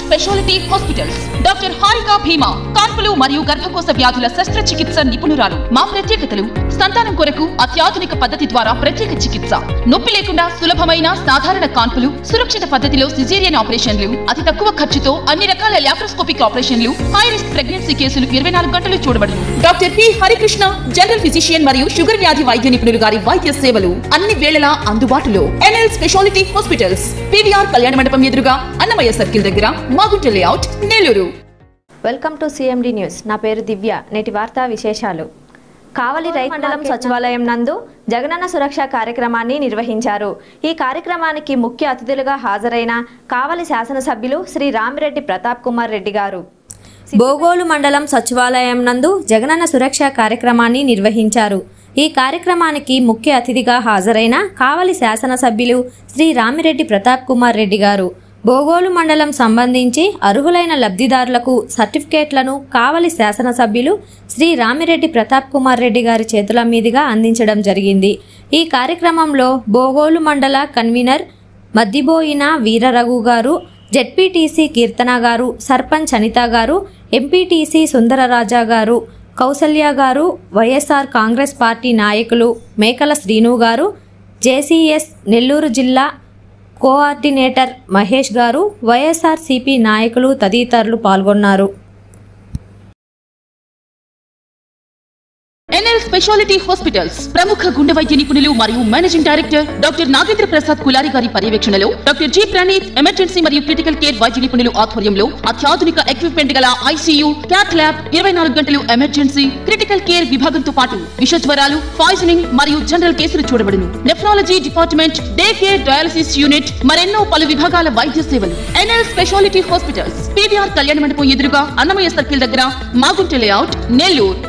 speciality hospitals doctor Harika Bhima కాన్పులు మరియు గర్భకోశ వ్యాధుల శస్త్రచికిత్స నిపుణురాలు మా ప్రత్యేకతలు సంతానం కొరకు అత్యాధునిక పద్ధతి ద్వారా ప్రత్యేక చికిత్స నొప్పి లేకుండా సులభమైన సాధారణ కాన్పులు సురక్షిత పద్ధతిలో సిజేరియన్ ఆపరేషన్లు అతి తక్కువ ఖర్చుతో అన్ని రకాల లాప్రోస్కోపిక్ ఆపరేషన్లు హై రిస్క్ ప్రెగ్నెన్సీ కేసులు ఇరవై నాలుగు గంటలు చూడబడును doctor P Harikrishna general physician మరియు షుగర్ వ్యాధి వైద్య నిపుణులు గారి వైద్య సేవలు అన్ని వేళలా అందుబాటులో ఎన్ఎల్ స్పెషాలిటీ హాస్పిటల్స్ పివిఆర్ కళ్యాణ మండపం ఎదురుగా అన్నమయ్య సర్కిల్ దగ్గర Magunta layout Nellore welcome to CMD news నా పేరు దివ్య నేటి వార్తా విశేషాలు కావలి రైతు మండలం సచివాలయం నందు జగనన్న సురక్ష కార్యక్రమాన్ని నిర్వహించారు ఈ కార్యక్రమానికి ముఖ్య అతిథులుగా హాజరైన కావలి శాసనసభ్యులు శ్రీ రామిరెడ్డి ప్రతాప్ కుమార్ రెడ్డి గారు బోగోలు మండలం సచివాలయం నందు జగనన్న సురక్ష కార్యక్రమాన్ని నిర్వహించారు ఈ కార్యక్రమానికి ముఖ్య అతిథిగా హాజరైన కావలి శాసనసభ్యులు శ్రీ రామిరెడ్డి ప్రతాప్ కుమార్ రెడ్డి గారు బోగోలు మండలం సంబంధించి అర్హులైన లబ్ధిదారులకు సర్టిఫికేట్లను కావలి శాసనసభ్యులు శ్రీ రామిరెడ్డి ప్రతాప్ కుమార్ రెడ్డి గారి చేతుల మీదుగా అందించడం జరిగింది ఈ కార్యక్రమంలో బోగోలు మండల కన్వీనర్ మద్దిబోయిన వీరరఘు గారు జెడ్పీటీసీ కీర్తన గారు సర్పంచ్ అనిత గారు ఎంపీటీసీ సుందరరాజా గారు కౌసల్య గారు వైఎస్ఆర్ కాంగ్రెస్ పార్టీ నాయకులు మేకల శ్రీను గారు జేసీఎస్ నెల్లూరు జిల్లా కోఆర్డినేటర్ మహేష్ గారు వైఎస్ఆర్సీపీ నాయకులు తదితరులు పాల్గొన్నారు ఎన్ఎల్ స్పెషాలిటీ హాస్పిటల్స్ ప్రముఖ గుండె వైద్య నిపుణులు మరియు managing director doctor Nagendra Prasad Kulari గారి పర్యవేక్షణలో డాక్టర్ జి ప్రణీత్ ఎమర్జెన్సీ మరియు క్రిటికల్ కేర్ వైద్య నిపుణులు ఆధ్వర్యంలో అత్యాధునిక ఎక్విప్మెంట్ గల ఐసీయూ క్యాట్ ల్యాబ్ ఇరవై నాలుగు గంటలు ఎమర్జెన్సీ క్రిటికల్ కేర్ విభాగంతో పాటు విష జ్వరాలు పాయిజనింగ్ మరియు జనరల్ కేసులు చూడబడును nephrology department day care dialysis unit మరెన్నో పలు విభాగాల వైద్య సేవలు ఎన్ఎల్ స్పెషాలిటీ హాస్పిటల్స్ పీవీఆర్ కళ్యాణ మండపం ఎదురుగా అన్నమయ్య సర్కిల్ దగ్గర మాగుంట లేఅవుట్ నెల్లూరు